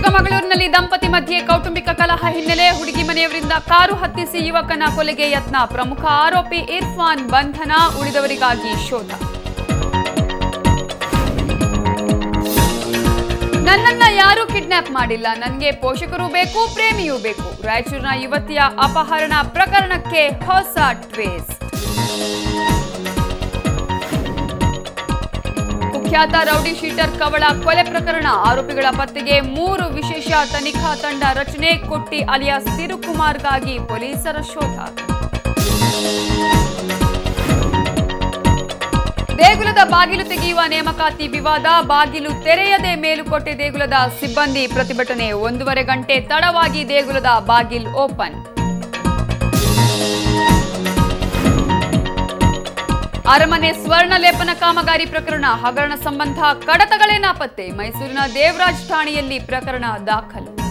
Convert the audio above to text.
ಚಿಕ್ಕಮಗಳೂರಿನಲ್ಲಿ ದಂಪತಿ ಮಧ್ಯೆ ಕೌಟುಂಬಿಕ ಕಲಹ ಹಿನ್ನೆಲೆ ಹುಡುಗಿ ಮನೆಯವರಿಂದ ಕಾರು ಹತ್ತಿಸಿ ಯುವಕನ ಕೊಲೆಗೆ ಯತ್ನ ಪ್ರಮುಖ ಆರೋಪಿ ಇರ್ಫಾನ್ ಬಂಧನ ಉಳಿದವರಿಗಾಗಿ ಶೋಧ ನನ್ನನ್ನ ಯಾರೂ ಕಿಡ್ನಾಪ್ ಮಾಡಿಲ್ಲ ನನಗೆ ಪೋಷಕರು ಬೇಕು ಪ್ರೇಮಿಯೂ ಬೇಕು ರಾಯಚೂರಿನ ಯುವತಿಯ ಅಪಹರಣ ಪ್ರಕರಣಕ್ಕೆ ಹೊಸ ಟ್ವೇಸ್ಟ್ ಕುಖ್ಯಾತ ರೌಡಿ ಶೀಟರ್ ಕವಳ ಕೊಲೆ ಪ್ರಕರಣ ಆರೋಪಿಗಳ ಪತ್ತೆಗೆ ಮೂರು ವಿಶೇಷ ತನಿಖಾ ತಂಡ ರಚನೆ ಕೊಟ್ಟಿ ಅಲಿಯಾಸ್ ತಿರುಕುಮಾರ್ಗಾಗಿ ಪೊಲೀಸರ ಶೋಧ ದೇಗುಲದ ಬಾಗಿಲು ತೆಗೆಯುವ ನೇಮಕಾತಿ ವಿವಾದ ಬಾಗಿಲು ತೆರೆಯದೆ ಮೇಲುಕೋಟೆ ದೇಗುಲದ ಸಿಬ್ಬಂದಿ ಪ್ರತಿಭಟನೆ ಒಂದೂವರೆ ಗಂಟೆ ತಡವಾಗಿ ದೇಗುಲದ ಬಾಗಿಲ್ ಓಪನ್ ಅರಮನೆ ಸ್ವರ್ಣ ಲೇಪನ ಕಾಮಗಾರಿ ಪ್ರಕರಣ ಹಗರಣ ಸಂಬಂಧ ಕಡತಗಳೇ ನಾಪತ್ತೆ ಮೈಸೂರಿನ ದೇವರಾಜ್ ಠಾಣೆಯಲ್ಲಿ ಪ್ರಕರಣ ದಾಖಲು